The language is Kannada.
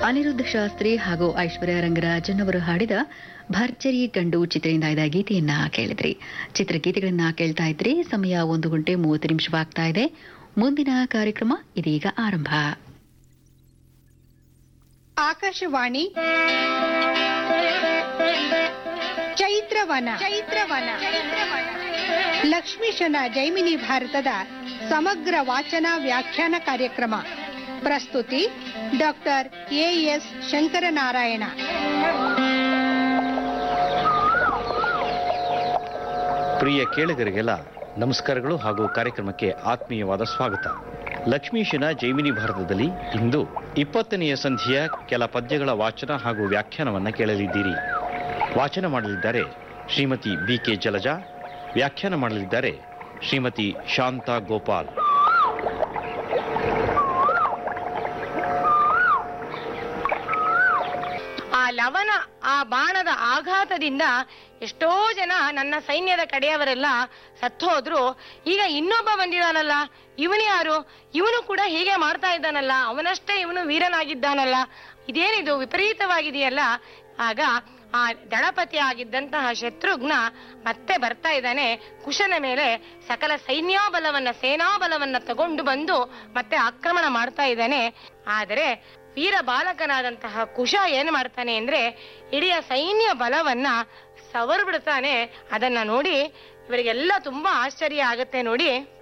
ಅನಿರುದ್ಧ ಶಾಸ್ತ್ರಿ ಹಾಗೂ ಐಶ್ವರ್ಯ ರಂಗರಾಜನ್ ಅವರು ಹಾಡಿದ ಭರ್ಜರಿ ಗಂಡು ಚಿತ್ರದಿಂದ ಇದ ಗೀತೆಯನ್ನ ಕೇಳಿದ್ರಿ ಚಿತ್ರಗೀತೆಗಳನ್ನ ಕೇಳ್ತಾ ಇದ್ರಿ ಸಮಯ ಒಂದು ಗಂಟೆ ಮೂವತ್ತು ನಿಮಿಷವಾಗ್ತಾ ಇದೆ ಮುಂದಿನ ಕಾರ್ಯಕ್ರಮ ಇದೀಗ ಆರಂಭ ಆಕಾಶವಾಣಿ ಚೈತ್ರವನ ಚೈತ್ರವನ ಲಕ್ಷ್ಮೀಶನ ಜೈಮಿನಿ ಭಾರತದ ಸಮಗ್ರ ವಾಚನ ವ್ಯಾಖ್ಯಾನ ಕಾರ್ಯಕ್ರಮ ಪ್ರಸ್ತುತಿ ಡಾಕ್ಟರ್ ಎಎಸ್ ಶಂಕರನಾರಾಯಣ ಪ್ರಿಯ ಕೇಳುಗರಿಗೆಲ್ಲ ನಮಸ್ಕಾರಗಳು ಹಾಗೂ ಕಾರ್ಯಕ್ರಮಕ್ಕೆ ಆತ್ಮೀಯವಾದ ಸ್ವಾಗತ ಲಕ್ಷ್ಮೀಶನ ಜೈಮಿನಿ ಭಾರತದಲ್ಲಿ ಇಂದು ಇಪ್ಪತ್ತನೆಯ ಸಂಧಿಯ ಕೆಲ ಪದ್ಯಗಳ ವಾಚನ ಹಾಗೂ ವ್ಯಾಖ್ಯಾನವನ್ನು ಕೇಳಲಿದ್ದೀರಿ ವಾಚನ ಮಾಡಲಿದ್ದಾರೆ ಶ್ರೀಮತಿ ಬಿ ಕೆ ಜಲಜಾ ವ್ಯಾಖ್ಯಾನ ಮಾಡಲಿದ್ದಾರೆ ಶ್ರೀಮತಿ ಶಾಂತಾ ಗೋಪಾಲ್ ಆ ಲವನ ಆ ಬಾಣದ ಆಘಾತದಿಂದ ಎಷ್ಟೋ ಜನ ನನ್ನ ಸೈನ್ಯದ ಕಡೆಯವರೆಲ್ಲ ಸತ್ತೋದ್ರು ಈಗ ಇನ್ನೊಬ್ಬ ಬಂದಿದಾನಲ್ಲ ಇವನು ಯಾರು ಇವನು ಕೂಡ ಹೀಗೆ ಮಾಡ್ತಾ ಇದ್ದಾನಲ್ಲ ಅವನಷ್ಟೇ ಇವನು ವೀರನಾಗಿದ್ದಾನಲ್ಲ ಇದೇನಿದು ವಿಪರೀತವಾಗಿದೆಯಲ್ಲ ಆಗ ಆ ದಳಪತಿ ಆಗಿದ್ದಂತಹ ಶತ್ರುಘ್ನ ಮತ್ತೆ ಬರ್ತಾ ಇದ್ದಾನೆ ಕುಶನ ಮೇಲೆ ಸಕಲ ಸೈನ್ಯಾಬಲವನ್ನ ಸೇನಾಬಲವನ್ನ ತಗೊಂಡು ಬಂದು ಮತ್ತೆ ಆಕ್ರಮಣ ಮಾಡ್ತಾ ಇದ್ದಾನೆ ಆದರೆ ವೀರ ಬಾಲಕನಾದಂತಹ ಕುಶ ಏನ್ ಮಾಡ್ತಾನೆ ಅಂದ್ರೆ ಇಡೀ ಸೈನ್ಯ ಬಲವನ್ನ ಸವರ್ ಬಿಡ್ತಾನೆ ಅದನ್ನ ನೋಡಿ ಇವರಿಗೆಲ್ಲ ತುಂಬಾ ಆಶ್ಚರ್ಯ ಆಗತ್ತೆ ನೋಡಿ